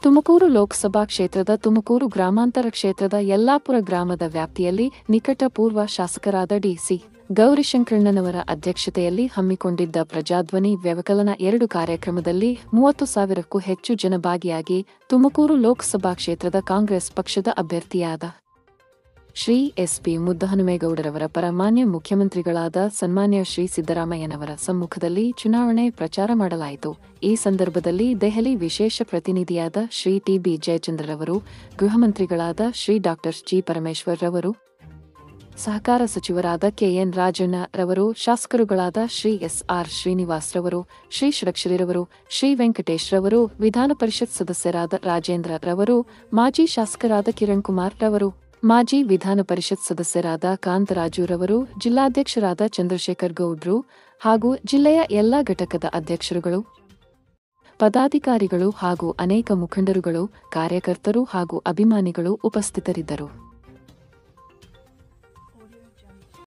ತುಮಕೂರು ಲೋಕಸಭಾ ಕ್ಷೇತ್ರದ ತುಮಕೂರು ಗ್ರಾಮಾಂತರ ಕ್ಷೇತ್ರದ ಯಲ್ಲಾಪುರ ಗ್ರಾಮದ ವ್ಯಾಪ್ತಿಯಲ್ಲಿ ನಿಕಟಪೂರ್ವ ಶಾಸಕರಾದ ಡಿಸಿ ಗೌರಿಶಂಕರಣ್ಣನವರ ಅಧ್ಯಕ್ಷತೆಯಲ್ಲಿ ಹಮ್ಮಿಕೊಂಡಿದ್ದ ಪ್ರಜಾಧ್ವನಿ ವ್ಯವಕಲನ ಎರಡು ಕಾರ್ಯಕ್ರಮದಲ್ಲಿ ಮೂವತ್ತು ಸಾವಿರಕ್ಕೂ ಹೆಚ್ಚು ಜನ ಭಾಗಿಯಾಗಿ ತುಮಕೂರು ಲೋಕಸಭಾ ಕ್ಷೇತ್ರದ ಕಾಂಗ್ರೆಸ್ ಪಕ್ಷದ ಅಭ್ಯರ್ಥಿಯಾದ ಶ್ರೀ ಎಸ್ಪಿ ಮುದ್ದಹನುಮೇಗೌಡರವರ ಪರ ಮಾನ್ಯ ಮುಖ್ಯಮಂತ್ರಿಗಳಾದ ಸನ್ಮಾನ್ಯ ಶ್ರೀ ಸಿದ್ದರಾಮಯ್ಯನವರ ಸಮ್ಮುಖದಲ್ಲಿ ಚುನಾವಣೆ ಪ್ರಚಾರ ಮಾಡಲಾಯಿತು ಈ ಸಂದರ್ಭದಲ್ಲಿ ದೆಹಲಿ ವಿಶೇಷ ಪ್ರತಿನಿಧಿಯಾದ ಶ್ರೀ ಟಿಬಿ ಜಯಚಂದ್ರರವರು ಗೃಹ ಮಂತ್ರಿಗಳಾದ ಶ್ರೀ ಡಾಕ್ಟರ್ ಜಿ ಪರಮೇಶ್ವರ್ ರವರು ಸಹಕಾರ ಸಚಿವರಾದ ಕೆಎನ್ ರಾಜಣ್ಣ ರವರು ಶಾಸಕರುಗಳಾದ ಶ್ರೀ ಎಸ್ ಆರ್ ಶ್ರೀನಿವಾಸ್ ರವರು ಶ್ರೀ ಷಡಕ್ಷರಿರವರು ಶ್ರೀ ವೆಂಕಟೇಶ್ ರವರು ವಿಧಾನ ಪರಿಷತ್ ಸದಸ್ಯರಾದ ರಾಜೇಂದ್ರ ರವರು ಮಾಜಿ ಶಾಸಕರಾದ ಕಿರಣ್ ಕುಮಾರ್ ರವರು ಮಾಜಿ ವಿಧಾನ ಪರಿಷತ್ ಸದಸ್ಯರಾದ ಕಾಂತರಾಜು ರವರು ಜಿಲ್ಲಾಧ್ಯಕ್ಷರಾದ ಚಂದ್ರಶೇಖರ್ ಗೌಡ್ರು ಹಾಗೂ ಜಿಲ್ಲೆಯ ಎಲ್ಲಾ ಘಟಕದ ಅಧ್ಯಕ್ಷರುಗಳು ಪದಾಧಿಕಾರಿಗಳು ಹಾಗೂ ಅನೇಕ ಮುಖಂಡರುಗಳು ಕಾರ್ಯಕರ್ತರು ಹಾಗೂ ಅಭಿಮಾನಿಗಳು ಉಪಸ್ಥಿತರಿದ್ದರು